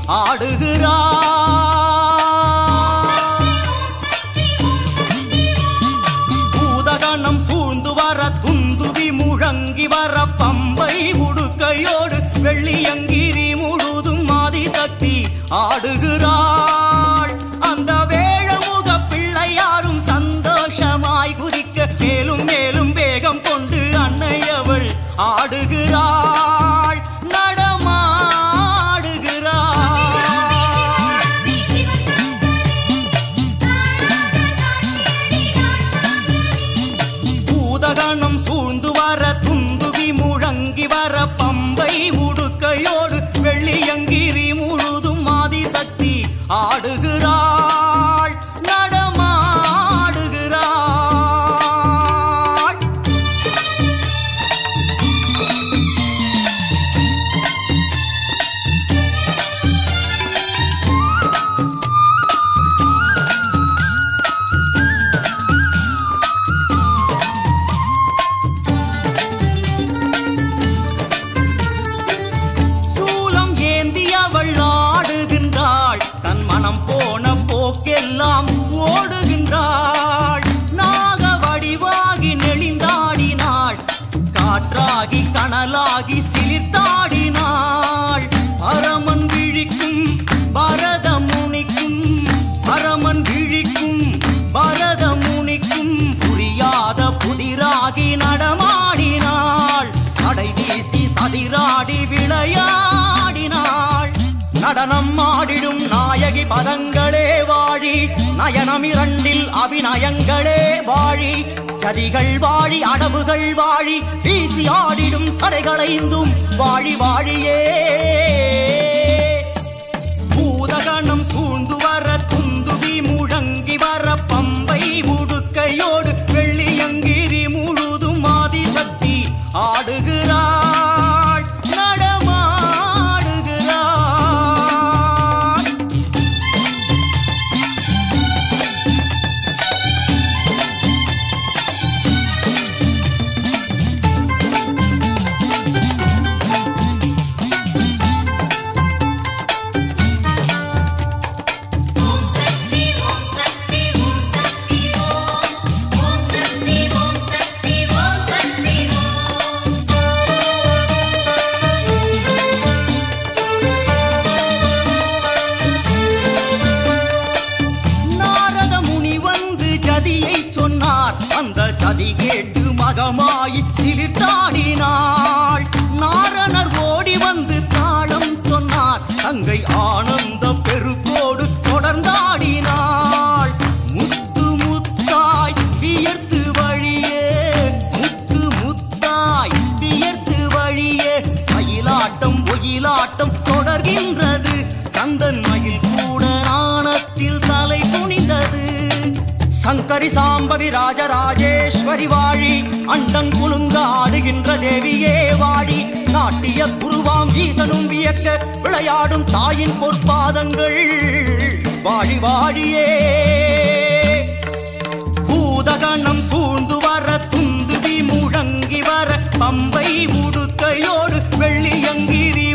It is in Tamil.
ஆடுகிறாள் பூதகணம் சூழ்ந்து வர துந்துவி முழங்கி வர பம்பை உடுக்கையோடு வெள்ளியங்கிரி முழுதும் ஆதிசக்தி ஆடுகிறாள் அந்த வேழமுக பிள்ளையாரும் சந்தோஷமாய் குதிக்க மேலும் மேலும் வேகம் கொண்டு அன்னையவள் ஆடுகிறாள் நடமாடுகிறாள் பூதகணம் சூழ்ந்து வர துந்துவி முழங்கி வர பம்பை உடுக்கையோடு வெள்ளியங்கிரி முழுதும் ஆதிசக்தி ஆடுகிறாள் நடமாடுகிறாள் சூலம் ஏந்தி அவள் ஆடுகின்றாள் தன் மனம் போன போக்கெல்லாம் ஓடுகின்றாள் நாக வடிவாகி நெளிந்தாடினாள் காற்றாகி கனலாகி சிலிர்த்தாடினாள் பரமன் விழிக்கும் பரத முனிக்கும் பரமன் விழிக்கும் பரத முனிக்கும் புரியாத புதிராகி நடமாடினாள் சடை வீசி சதிராடி விளையாடினாள் நடனம் ஆடிடும் நாயகி பதங்களே வாழி நயனம் இரண்டில் அபிநயங்களே வாழி சதிகள் வாழி அடவுகள் வாழி வீசி ஆடிடும் சடைகளைந்தும் வாழி வாழியே பூதகணம் சூழ்ந்து வர துந்துவி முழங்கி வர பம்பை முடுக்கையோடு வெள்ளியங்கிரி முழுதும் ஆதிசக்தி ஆடுகிறாள் நடமாடுகிறாள் ஓம் சக்தி ஓம் சக்தி ஓம் சக்தி ஓம் ஓம் சக்தி ஓம் சக்தி ஓம் சக்தி ஓம் நாரத முனி வந்து ஜதியை சொன்னார் அந்த ஜதி கேட்டு மகமாயி சிலிர்த்தாடினாள் நாரணர் ஓடி வந்து தாளம் சொன்னார் தங்கை ஆனந்த பெருக்கோடு தொடர்ந்தாடினாள் முத்து முத்தாய் வியர்த்து வழியே முத்து முத்தாய் வியர்த்து வழியே மயிலாட்டம் ஒயிலாட்டம் தொடர்கின்றது கந்தன் மயில் கூட நாணத்தில் தலை குனிந்தது சங்கரி சாம்பவி ராஜராஜேஸ்வரி வாழி அண்டன் குலுங்க ஆடுகின்ற தேவியே வாழி நாட்டிய குருவாம் ஈசனும் வியக்க விளையாடும் தாயின் பொற்பாதங்கள் வாழி வாழியே பூதகணம் சூழ்ந்து வர துந்துவி முழங்கி வர பம்பை உடுக்கையோடு வெள்ளியங்கிரி